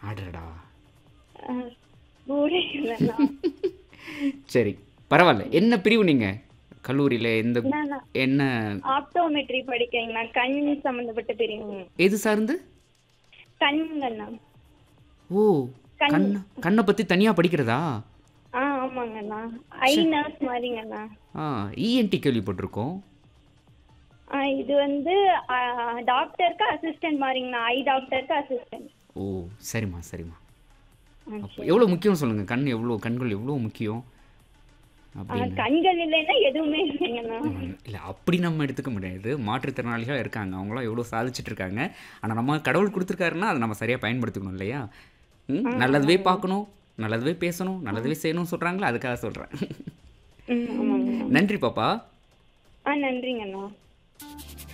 அடடா அஹ், புரியலண்ணா சரி பரவாயில்ல என்ன பிரிவு நீங்கள் கல்லூரியில் எந்த நான் என்ன ஆப்டோமெட்ரி படிக்கிறேங்கண்ணா கண் சம்மந்தப்பட்ட பிரிவு எது சார்ந்து கண்கண்ணா ஓ கண். கண்ண கண்ணை பற்றி தனியாக படிக்கிறதா ஆ ஆமாங்கண்ணா ஐ நர்ஸ் மாதிரிங்கண்ணா ஆ இஎன்டி கேள்விப்பட்டிருக்கோம் ஆ இது வந்து ஆ, டாக்டருக்கு அசிஸ்டன்ட் மாதிரிங்கண்ணா ஐ டாக்டருக்கு அசிஸ்டன்ட் ஓ சரிம்மா சரிம்மா அப்போ எவ்வளோ முக்கியம் சொல்லுங்கள் கண் எவ்வளோ கண்கள் எவ்வளோ முக்கியம் அப்படின்னு கண்கள் இல்லைன்னா எதுவுமே இல்லைங்கண்ணா இல்லை அப்படி நம்ம எடுத்துக்க முடியாது மாற்றுத்திறனாளிகள் இருக்காங்க அவங்களாம் எவ்வளோ சாதிச்சுட்டு இருக்காங்க ஆனால் நம்ம கடவுள் கொடுத்துருக்காருன்னா அதை நம்ம சரியாக பயன்படுத்திக்கணும் இல்லையா ம் நல்லதுவே பார்க்கணும் நல்லதுவே பேசணும் நல்லதுவே செய்யணும்னு சொல்கிறாங்களா அதுக்காக சொல்கிறேன் ம் ஆமாங்கண்ணா நன்றி பாப்பா ஆ நன்றிங்கண்ணா